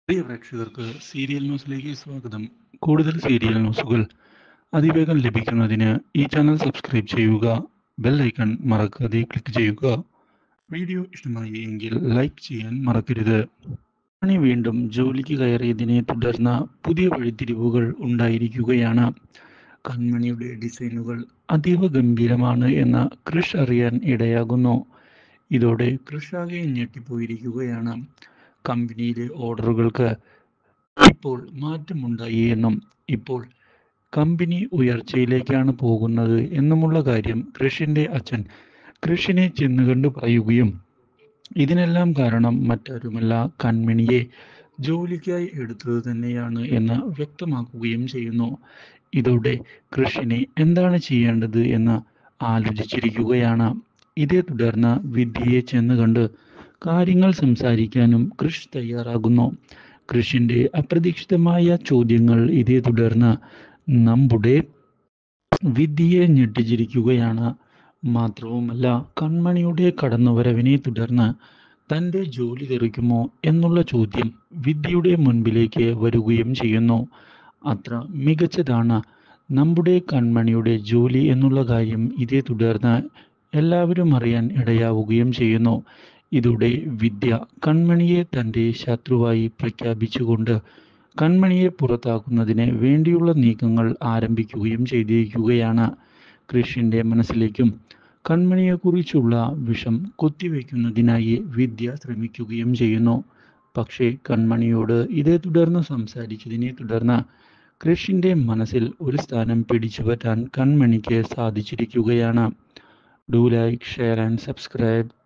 പ്രിയ പ്രേക്ഷകർക്ക് സീരിയൽ ന്യൂസിലേക്ക് സ്വാഗതം കൂടുതൽ സീരിയൽ ന്യൂസുകൾ അതിവേഗം ലഭിക്കുന്നതിന് ഈ ചാനൽ സബ്സ്ക്രൈബ് ചെയ്യുക ബെൽ ഐക്കൺ മറക്കാതെ ക്ലിക്ക് ചെയ്യുക വീഡിയോ ഇഷ്ടമായി എങ്കിൽ ലൈക്ക് ചെയ്യാൻ മറക്കരുത് പണി വീണ്ടും ജോലിക്ക് കയറിയതിനെ തുടർന്ന് പുതിയ വഴിത്തിരിവുകൾ ഉണ്ടായിരിക്കുകയാണ് കൺമണിയുടെ ഡിസൈനുകൾ അതീവ ഗംഭീരമാണ് എന്ന് കൃഷ് അറിയാൻ ഇടയാകുന്നു ഇതോടെ കൃഷ് ആകെ ഞെട്ടിപ്പോയിരിക്കുകയാണ് കമ്പനിയിലെ ഓർഡറുകൾക്ക് ഇപ്പോൾ മാറ്റമുണ്ടായി എന്നും ഇപ്പോൾ കമ്പനി ഉയർച്ചയിലേക്കാണ് പോകുന്നത് എന്നുമുള്ള കാര്യം കൃഷിൻ്റെ അച്ഛൻ കൃഷിനെ ചെന്ന് കണ്ടു പറയുകയും ഇതിനെല്ലാം കാരണം മറ്റാരുമല്ല കൺമണിയെ ജോലിക്കായി എടുത്തത് തന്നെയാണ് എന്ന് വ്യക്തമാക്കുകയും ചെയ്യുന്നു ഇതോടെ കൃഷിനെ എന്താണ് ചെയ്യേണ്ടത് എന്ന് ആലോചിച്ചിരിക്കുകയാണ് ഇതേ തുടർന്ന് വിദ്യയെ ചെന്ന് കണ്ട് കാര്യങ്ങൾ സംസാരിക്കാനും കൃഷ് തയ്യാറാകുന്നു കൃഷിൻ്റെ അപ്രതീക്ഷിതമായ ചോദ്യങ്ങൾ ഇതേ തുടർന്ന് നമ്മുടെ വിദ്യയെ ഞെട്ടിച്ചിരിക്കുകയാണ് മാത്രവുമല്ല കൺമണിയുടെ കടന്നുവരവിനെ തുടർന്ന് തൻ്റെ ജോലി തെറിക്കുമോ എന്നുള്ള ചോദ്യം വിദ്യയുടെ മുൻപിലേക്ക് വരികയും ചെയ്യുന്നു അത്ര മികച്ചതാണ് നമ്മുടെ കൺമണിയുടെ ജോലി എന്നുള്ള കാര്യം ഇതേ തുടർന്ന് എല്ലാവരും അറിയാൻ ഇടയാവുകയും ചെയ്യുന്നു ഇതോടെ വിദ്യ കൺമണിയെ തൻ്റെ ശത്രുവായി പ്രഖ്യാപിച്ചുകൊണ്ട് കൺമണിയെ പുറത്താക്കുന്നതിന് വേണ്ടിയുള്ള നീക്കങ്ങൾ ആരംഭിക്കുകയും ചെയ്തിരിക്കുകയാണ് കൃഷിൻ്റെ മനസ്സിലേക്കും കൺമണിയെക്കുറിച്ചുള്ള വിഷം കുത്തിവെക്കുന്നതിനായി വിദ്യ ശ്രമിക്കുകയും ചെയ്യുന്നു പക്ഷേ കൺമണിയോട് ഇതേ തുടർന്ന് സംസാരിച്ചതിനെ തുടർന്ന് കൃഷിൻ്റെ മനസ്സിൽ ഒരു സ്ഥാനം പിടിച്ചു പറ്റാൻ കൺമണിക്ക് സാധിച്ചിരിക്കുകയാണ് do like share and subscribe